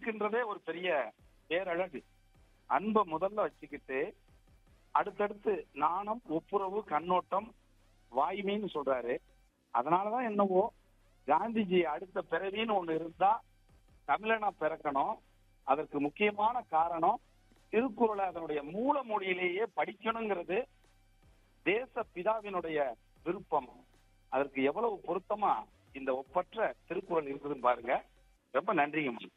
இருக்கின்றதே ஒரு பெரிய பேரழகு அன்பை முதல்ல வச்சுக்கிட்டு அடுத்தடுத்து நாணம் ஒப்புரவு கண்ணோட்டம் வாய்மைன்னு சொல்றாரு அதனாலதான் என்னவோ காந்திஜி அடுத்த பிறவின்னு ஒண்ணு இருந்தா தமிழனா பிறக்கணும் அதற்கு முக்கியமான காரணம் திருக்குறளை அதனுடைய மூல மொழியிலேயே படிக்கணுங்கிறது தேச பிதாவினுடைய விருப்பம் அதற்கு எவ்வளவு பொருத்தமா இந்த ஒப்பற்ற திருக்குறள் இருக்குதுன்னு பாருங்க ரொம்ப நன்றிங்க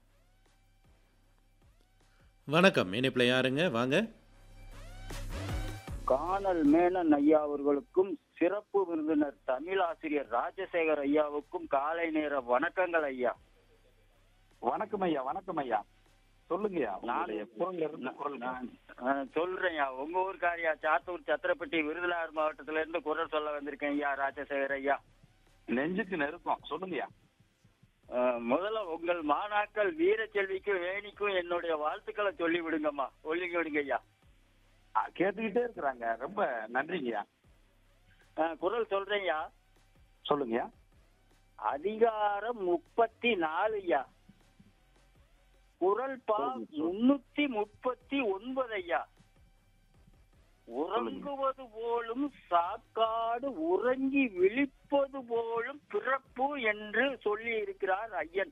வணக்கம் இணைப்பில் யாருங்க வாங்க கானல் மேனன் ஐயா அவர்களுக்கும் சிறப்பு விருந்தினர் தமிழாசிரியர் ராஜசேகர் ஐயாவுக்கும் காலை நேர வணக்கங்கள் ஐயா வணக்கம் ஐயா வணக்கம் ஐயா சொல்லுங்கய்யா உங்களுடைய நான் குரல் இருந்து குரல் நான் அஹ், சொல்றேன் ஐயா உங்க ஊருக்காரியா சாத்தூர் சத்திரப்பட்டி விருதுநகர் மாவட்டத்துல இருந்து குரல் சொல்ல வந்திருக்கேன் ஐயா ராஜசேகர் ஐயா நெஞ்சுக்கு நெருக்கம் சொல்லுங்கய்யா அஹ், முதல்ல உங்கள் மாணாக்கள் வீரச்செல்விக்கும் வேணிக்கும் என்னுடைய வாழ்த்துக்களை சொல்லி விடுங்கம்மா சொல்லி விடுங்க ஐயா ஆ, கேட்டுக்கிட்டே இருக்கிறாங்க ரொம்ப நன்றிங்கய்யா அஹ், குரல் சொல்றேன்யா சொல்லுங்கய்யா அதிகாரம் முப்பத்தி நாலு ஐயா குரல் பா முன்னூத்தி முப்பத்தி ஒன்பது ஐயா உறங்குவது போலும் சாக்காடு உறங்கி விழிப்பது போலும் பிறப்பு என்று சொல்லி இருக்கிறார் ஐயன்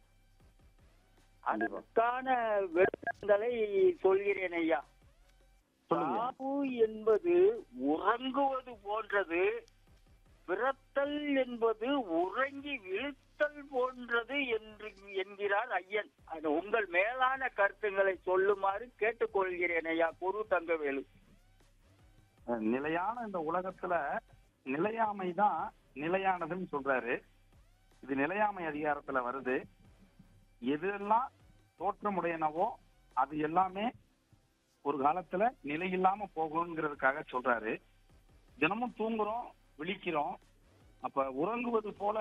அதற்கான விளக்கங்களை சொல்கிறேன் ஐயா சொல்லுங்க சாவு என்பது உறங்குவது போன்றது பிறத்தல் என்பது உறங்கி விழுத்தல் போன்றது என்று என்கிறார் ஐயன் அது உங்கள் மேலான கருத்துங்களை சொல்லுமாறு கேட்டுக்கொள்கிறேன் ஐயா குரு தங்கவேலு நிலையான இந்த உலகத்துல நிலையாமை தான் நிலையானதுன்னு சொல்றாரு இது நிலையாமை அதிகாரத்துல வருது எதெல்லாம் தோற்றமுடையனவோ அது எல்லாமே ஒரு காலத்துல நிலையில்லாம போகுங்கிறதுக்காக சொல்றாரு தினமும் தூங்குறோம் விழிக்கிறோம் அப்ப உறங்குவது போல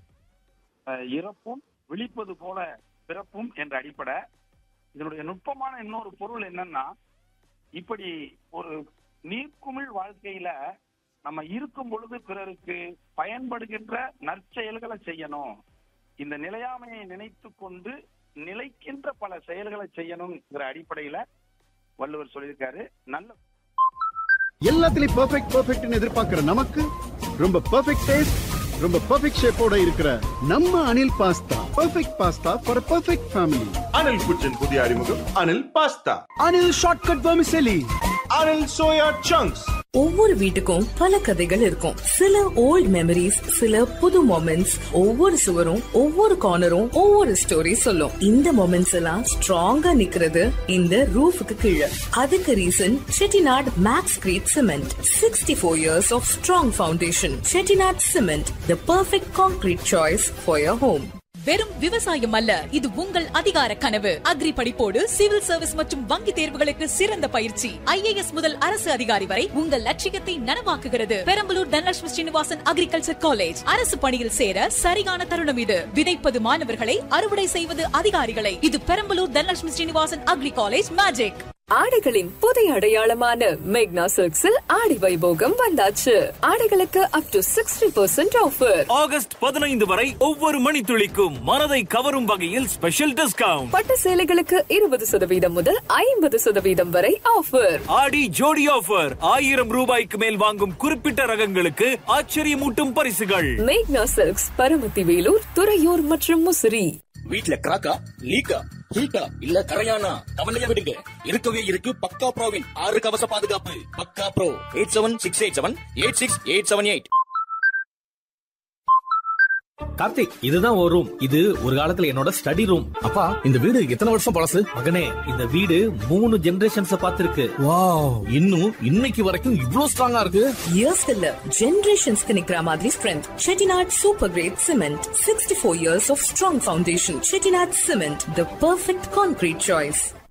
அஹ், இறப்பும் விழிப்பது போல பிறப்பும் என்ற அடிப்படை இதனுடைய நுட்பமான இன்னொரு பொருள் என்னன்னா இப்படி ஒரு நீர்க்குமிழ் வாழ்க்கையில நம்ம இருக்கும் பொழுது பிறருக்கு பயன்படுகின்ற நற்செயல்களை செய்யணும் இந்த நிலையாமையை நினைத்து கொண்டு நிலைக்கின்ற பல செயல்களை செய்யணுங்கிற அடிப்படையில வள்ளுவர் சொல்லியிருக்காரு நல்ல எல்லாத்துலயும் பெர்ஃபெக்ட் பெர்ஃபெக்ட்னு எதிர்பார்க்கிற நமக்கு ரொம்ப பெர்ஃபெக்ட் டேஸ்ட் ரொம்ப பெர்ஃபெக்ட் ஷேப்போட இருக்கிற நம்ம Anil pasta perfect pasta for perfect family Anil குச்சின் புதிய அறிமுகம் Anil pasta Anil shortcut vermicelli Anil soya chunks ஒவ்வொரு வீட்டுக்கும் பல கதைகள் இருக்கும் சில ஓல்ட் மெமரிஸ் சில புது மொமெண்ட்ஸ் ஒவ்வொரு சுவரும் ஒவ்வொரு கார்னரும் ஒவ்வொரு ஸ்டோரி சொல்லும் இந்த மொமெண்ட்ஸ் எல்லாம் ஸ்ட்ராங்கா நிக்கிறது இந்த ரூஃபுக்கு கீழே அதுக்கு reason Chettinad max crete cement sixty four years of strong foundation Chettinad cement the perfect concrete choice for your home வெறும் விவசாயம் அல்ல இது உங்கள் அதிகார கனவு அக்ரி படிப்போடு சிவில் சர்வீஸ் மற்றும் வங்கி தேர்வுகளுக்கு சிறந்த பயிற்சி ஐஏஎஸ் முதல் அரசு அதிகாரி வரை உங்கள் லட்சியத்தை நனவாக்குகிறது பெரம்பலூர் தனலட்சுமி ஸ்ரீனிவாசன் அக்ரிகல்ச்சர் காலேஜ் அரசு பணியில் சேர சரியான தருணம் இது விதைப்பது மாணவர்களை அறுவடை செய்வது அதிகாரிகளை இது Perambalur Dhanalakshmi Srinivasan agri college magic ஆடைகளின் புதிய அடையாளமான மேக்னா சில்க்ஸில் ஆடி வைபோகம் வந்தாச்சு ஆடைகளுக்கு up to sixty percent offer August பதினைந்து வரை ஒவ்வொரு மணித்துளிக்கும் மனதை கவரும் வகையில் ஸ்பெஷல் டிஸ்கவுண்ட் பட்டு சேலைகளுக்கு இருபது சதவீதம் முதல் ஐம்பது சதவீதம் வரை ஆஃபர் ஆடி ஜோடி ஆஃபர் ஆயிரம் ரூபாய்க்கு மேல் வாங்கும் குறிப்பிட்ட ரகங்களுக்கு ஆச்சரியமூட்டும் பரிசுகள் மேக்னா சில்க்ஸ் பரமத்தி வேலூர் துறையூர் மற்றும் முசிறி வீட்ல கிராக்கா லீக்கா ஹீட்டா இல்ல கரையானா கவலைய விடுங்க இருக்கவே இருக்கு பக்கா ப்ரோவின் ஆறு கவச பாதுகாப்பு பக்கா bro eight seven six eight seven eight six eight seven eight Karthik இதுதான் ஒரு ரூம் இது ஒரு காலத்துல என்னோட ஸ்டடி ரூம் அப்பா இந்த வீடு எத்தனை வருஷம் பழசு மகனே இந்த வீடு மூணு ஜெனரேஷன்ஸ் பார்த்திருக்கு வாவ் இன்னும் இன்னைக்கு வரைக்கும் இவ்ளோ ஸ்ட்ராங்கா இருக்கு இயர்ஸ் இல்ல ஜெனரேஷன்ஸ்க்கு நிக்கிற மாதிரி strength Chettinad super grade cement sixty four years of strong foundation Chettinad cement the perfect concrete choice